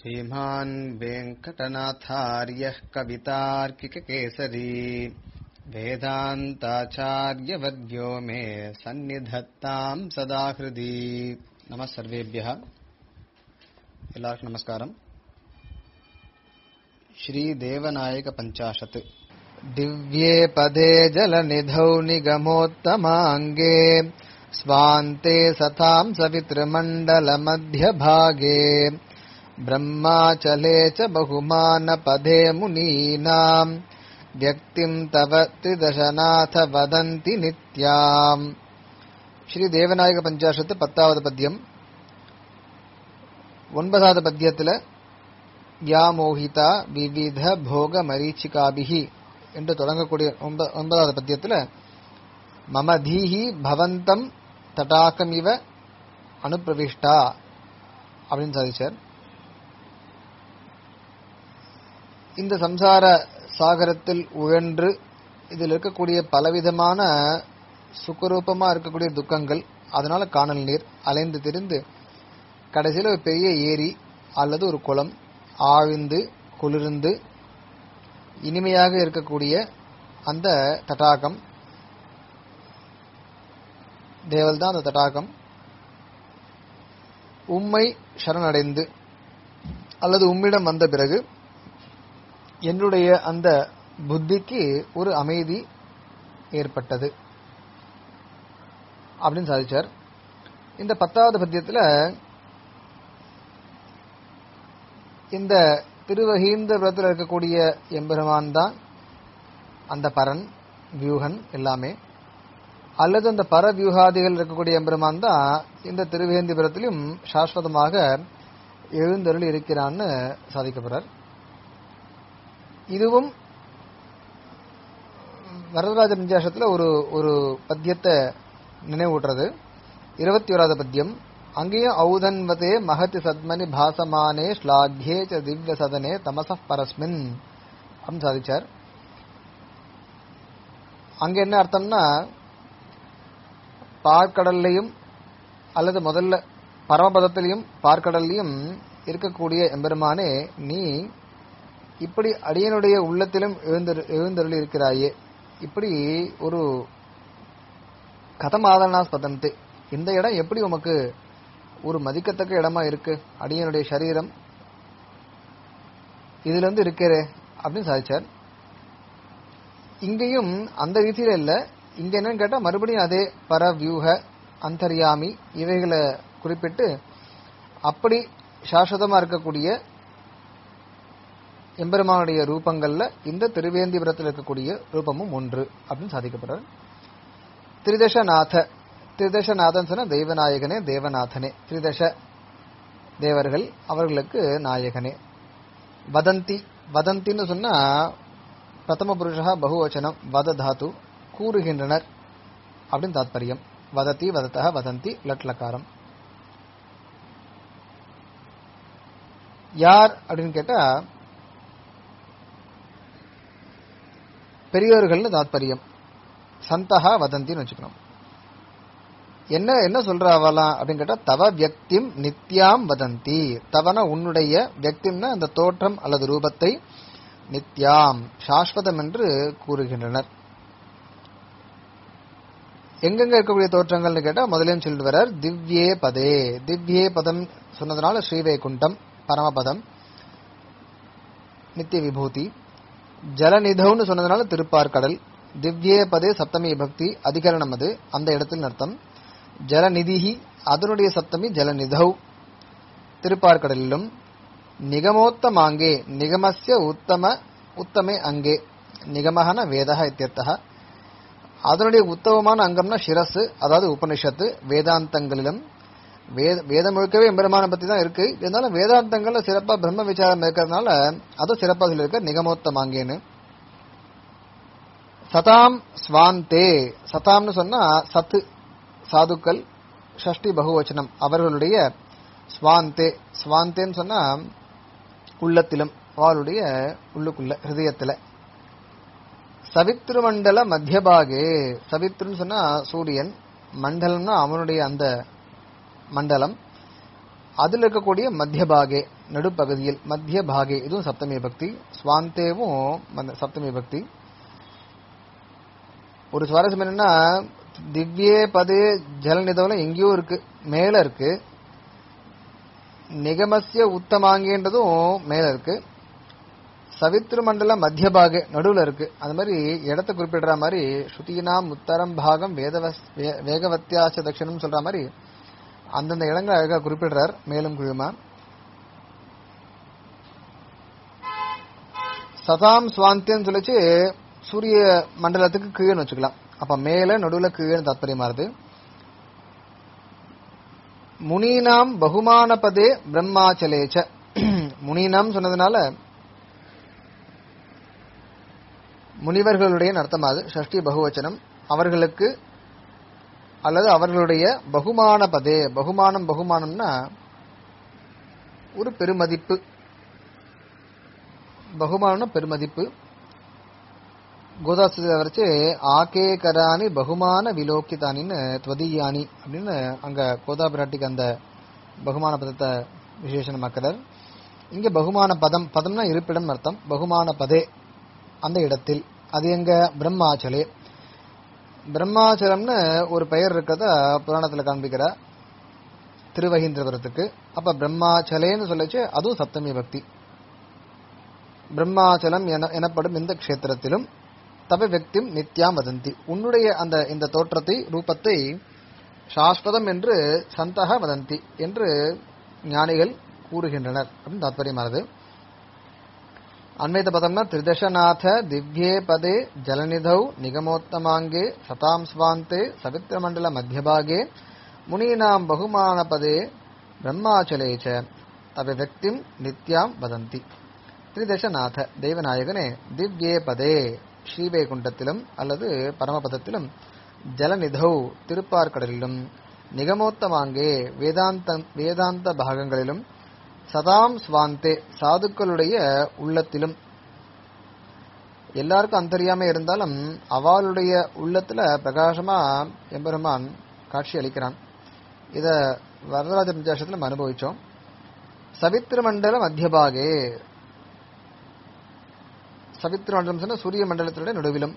श्रीमान् वेङ्कटनाथार्यः कवितार्किककेसरी वेदान्ताचार्यवर्यो मे सन्निधत्ताम् सदा हृदि नमः सर्वेभ्यः எல்லாருக்கும் நமஸ்காரம் श्रीदेवनायकपञ्चाशत् दिव्ये पदे जलनिधौ निगमोत्तमाङ्गे स्वान्ते सताम् सवितृमण्डलमध्यभागे ब्रह्माचले च बहुमानपदे मुनीनाम् व्यक्तिम् तव त्रिदशनाथ वदन्ति नित्याम् ஸ்ரீதேவநாயக பஞ்சாஷத்து பத்தாவது பத்தியம் ஒன்பதாவது பத்தியத்துல யாமோகிதா விவித போக மரீச்சிகாபிகி என்று தொடங்கக்கூடிய ஒன்ப- ஒன்பதாவது பத்தியத்துல மம தீஹி பவந்தம் தடாகம் இவ அனுப்பிரவிஷ்டா அப்படின்னு சாதிச்சார் இந்த சம்சார சாகரத்தில் உழன்று இதில் இருக்கக்கூடிய பலவிதமான சுகரூபமா இருக்கக்கூடிய துக்கங்கள் அதனால காணல் நீர் அலைந்து திரிந்து கடைசியில் ஒரு பெரிய ஏரி அல்லது ஒரு குளம் ஆழ்ந்து குளிர்ந்து இனிமையாக இருக்கக்கூடிய அந்த தடாகம் தேவல் தான் அந்த தடாகம் உம்மை சரணடைந்து அல்லது உம்மிடம் வந்த பிறகு என்னுடைய அந்த புத்திக்கு ஒரு அமைதி ஏற்பட்டது அப்படின்னு சாதிச்சார் இந்த பத்தாவது பத்தியத்துல இந்த திருவகீந்திரபுரத்தில் இருக்கக்கூடிய எம்பெருமான் தான் அந்த பரன் வியூகன் எல்லாமே அல்லது அந்த பர வியூகாதிகள் இருக்கக்கூடிய எம்பெருமான் தான் இந்த திருவேந்திபுரத்திலும் சாஸ்வதமாக எழுந்தருள் இருக்கிறான்னு சாதிக்கப்படுறார் இதுவும் வரதராஜ பஞ்சாசத்துல ஒரு ஒரு பத்தியத்தை நினைவூட்டுறது இருபத்தி ஓராவது பத்தியம் அங்கேயும் ஔதன்வதே மகதி சத்மனி பாசமானே ஸ்லாக்யே ச திவ்ய சதனே தமச பரஸ்மின் அப்படின்னு சாதிச்சார் அங்க என்ன அர்த்தம்னா பார்க்கடல்லையும் அல்லது முதல்ல பரமபதத்திலையும் பார்க்கடல்லையும் இருக்கக்கூடிய எம்பெருமானே நீ இப்படி அடியனுடைய உள்ளத்திலும் எழுந்தரு எழுந்தருளி இருக்கிறாயே இப்படி ஒரு கதமாதனாஸ்பதந்து இந்த இடம் எப்படி உமக்கு ஒரு மதிக்கத்தக்க இடமா இருக்கு அடியனுடைய சரீரம் இதுல இருந்து இருக்கிறே அப்படின்னு சாதிச்சார் இங்கேயும் அந்த ரீதியில இல்ல இங்க என்னன்னு கேட்டா மறுபடியும் அதே பர வியூக அந்தர்யாமி இவைகளை குறிப்பிட்டு அப்படி சாஸ்வதமா இருக்கக்கூடிய எம்பெருமானுடைய ரூபங்கள்ல இந்த திருவேந்திபுரத்தில் இருக்கக்கூடிய ரூபமும் ஒன்று அப்படின்னு சாதிக்கப்படுறார் திரிதசநாத திரிதசநாதன் சொன்ன தெய்வநாயகனே தேவநாதனே திரிதச தேவர்கள் அவர்களுக்கு நாயகனே வதந்தி வதந்தின்னு சொன்னா பிரதம புருஷா பகுவச்சனம் வத தாத்து கூறுகின்றனர் அப்படின்னு தாத்பரியம் வதத்தி வதத்தக வதந்தி லட்லக்காரம் யார் அப்படின்னு கேட்டா பெரியோர்கள்னு தாத்பரியம் சந்தகா வதந்தின்னு வச்சுக்கணும் என்ன என்ன சொல்ற அவலாம் அப்படின்னு கேட்டா தவ வியக்திம் நித்யாம் வதந்தி தவன உன்னுடைய வியக்திம்னா அந்த தோற்றம் அல்லது ரூபத்தை நித்யாம் சாஸ்வதம் என்று கூறுகின்றனர் எங்கெங்க இருக்கக்கூடிய தோற்றங்கள்னு கேட்டா முதலையும் சொல்லிட்டு வர்றார் திவ்யே பதே திவ்யே பதம் சொன்னதுனால ஸ்ரீவைகுண்டம் பரமபதம் நித்திய விபூதி ஜலநிதவுன்னு சொன்னதுனால திருப்பார்கடல் திவ்யே பதே சப்தமி பக்தி அதிகரணம் அது அந்த இடத்தில் அர்த்தம் ஜலநிதிஹி அதனுடைய சப்தமி ஜலநிதௌ திருப்பார்கடலிலும் நிகமோத்தமாங்கே நிகமஸ்ய உத்தம உத்தமே அங்கே நிகமகன வேதக இத்தியர்த்தக அதனுடைய உத்தமமான அங்கம்னா சிரசு அதாவது உபனிஷத்து வேதாந்தங்களிலும் வேத வேதம் முழுக்கவே எம்பெருமானை பத்தி தான் இருக்கு இருந்தாலும் வேதாந்தங்கள்ல சிறப்பா பிரம்ம விசாரம் இருக்கிறதுனால அதுவும் சிறப்பா சொல்லியிருக்க நிகமோத்தமாங்கேன்னு சதாம் ஸ்வாந்தே சதாம்னு சொன்னா சத்து சாதுக்கள் ஷஷ்டி பகுவச்சனம் அவர்களுடைய ஸ்வாந்தே ஸ்வாந்தேன்னு சொன்னா உள்ளத்திலும் அவளுடைய உள்ளுக்குள்ள ஹிருதயத்துல சவித்ரு மண்டல மத்தியபாகே சவித்ருன்னு சொன்னா சூரியன் மண்டலம்னா அவனுடைய அந்த மண்டலம் அதுல இருக்கக்கூடிய மத்திய பாகே நடுப்பகுதியில் மத்திய பாகே இதுவும் சப்தமி பக்தி ஸ்வாந்தேவும் மந்த- சப்தமி பக்தி ஒரு சுவாரஸ்யம் என்னன்னா திவ்யே பதே ஜலநிதவலம் எங்கேயோ இருக்கு மேல இருக்கு நிகமஸ்ய உத்தமாங்கன்றதும் மேல இருக்கு சவித்ரு மண்டல மத்திய பாக நடுவுல இருக்கு அது மாதிரி இடத்த குறிப்பிடுற மாதிரி ஸ்ருதினாம் உத்தரம் பாகம் வேதவஸ் வே- வேகவத்தியாச தட்சிணம் சொல்ற மாதிரி அந்தந்த இடங்களை அழகா குறிப்பிடுறார் மேலும் குழுமா சதாம் சுவாந்தியம் சொல்லிச்சு சூரிய மண்டலத்துக்கு கீழே வச்சுக்கலாம் அப்ப மேல நடுவுல கீழே தாத்பரியமா இருக்கு முனீனாம் பகுமான பதே பிரம்மாச்சலேச்ச முனீனாம் சொன்னதுனால முனிவர்களுடைய அர்த்தமாது ஷஷ்டி பகுவச்சனம் அவர்களுக்கு அல்லது அவர்களுடைய பகுமான பதே பகுமானம் பகுமானம்னா ஒரு பெருமதிப்பு பகுமானம் பெருமதிப்பு கோதாஸ்திர வரைச்சு ஆகே கரானி பகுமான விலோக்கிதானின்னு துவதியானி அப்படின்னு அங்க கோதா பிராட்டிக்கு அந்த பகுமான பதத்தை விசேஷனமாக்கிறார் இங்க பகுமான பதம் பதம்னா இருப்பிடம் அர்த்தம் பகுமான பதே அந்த இடத்தில் அது எங்க பிரம்மாச்சலே பிரம்மாச்சலம்னு ஒரு பெயர் இருக்கிறத புராணத்துல காண்பிக்கிறார் திருவகீந்திரபுரத்துக்கு அப்ப பிரம்மாச்சலேன்னு சொல்லிச்சு அதுவும் சப்தமி பக்தி பிரம்மாச்சலம் என எனப்படும் இந்த க்ஷேத்திரத்திலும் தப வெக்திம் நித்யாம் வதந்தி உன்னுடைய அந்த இந்த தோற்றத்தை ரூபத்தை சாஸ்வதம் என்று சந்தக வதந்தி என்று ஞானிகள் கூறுகின்றனர் அப்படின்னு தாத்பரியமானது அன்வைத பதம்னா திரிதசநாத திவ்யே பதே ஜலநிதௌ நிகமோத்தமாங்கே சதாம் ஸ்வாந்தே சவித்திரமண்டல மத்தியபாகே முனீனாம் பகுமான பதே பிரம்மாச்சலே ச தப வெக்திம் நித்யாம் வதந்தி திரிதசநாத தெய்வநாயகனே திவ்யே பதே ஸ்ரீவைகுண்டத்திலும் அல்லது பரமபதத்திலும் ஜலநிதௌ திருப்பார்கடலிலும் நிகமோத்தமாங்கே வேதாந்த வேதாந்த பாகங்களிலும் சதாம் ஸ்வாந்தே சாதுக்களுடைய உள்ளத்திலும் எல்லாருக்கும் அந்தரியாம இருந்தாலும் அவளுடைய உள்ளத்துல பிரகாசமா எம்பெருமான் காட்சி அளிக்கிறான் இத வரதராஜ பஞ்சாசத்துல நம்ம அனுபவிச்சோம் சவித்திர மண்டல மத்தியபாகே சவித்திர மண்டலம் சொன்னா சூரிய மண்டலத்தினுடைய நடுவிலும்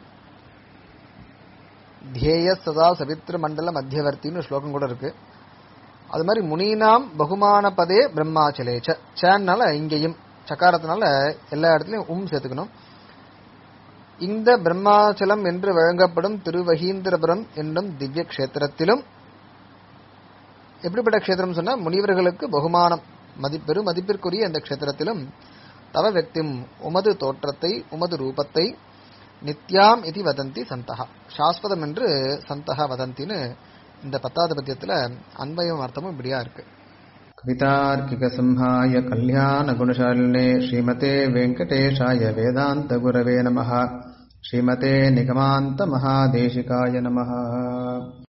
தியேய சதா சவித்திர மண்டல மத்தியவர்த்தின்னு ஸ்லோகம் கூட இருக்கு அது மாதிரி முனீனாம் பகுமான பதே பிரம்மாச்சலேச்ச சேன்னால இங்கேயும் சக்காரத்தினால எல்லா இடத்துலயும் உம் சேர்த்துக்கணும் இந்த பிரம்மாச்சலம் என்று வழங்கப்படும் திருவகீந்திரபுரம் என்னும் திவ்ய கஷேத்திரத்திலும் எப்படிப்பட்ட க்ஷேத்திரம் சொன்னா முனிவர்களுக்கு பகுமானம் மதி பெரும் மதிப்பிற்குரிய இந்த க்ஷேத்திரத்திலும் தவ வெக்திம் உமது தோற்றத்தை உமது ரூபத்தை நித்யாம் இது வதந்தி சந்தகா சாஸ்வதம் என்று சந்தகா வதந்தின்னு இந்த பத்தாவது பத்தியத்துல அன்பயம் அர்த்தமும் இப்படியா இருக்கு कवितार्किकसंहाय कल्याणगुणशालिने श्रीमते वेङ्कटेशाय वेदान्तगुरवे नमः श्रीमते निगमान्तमहादेशिकाय नमः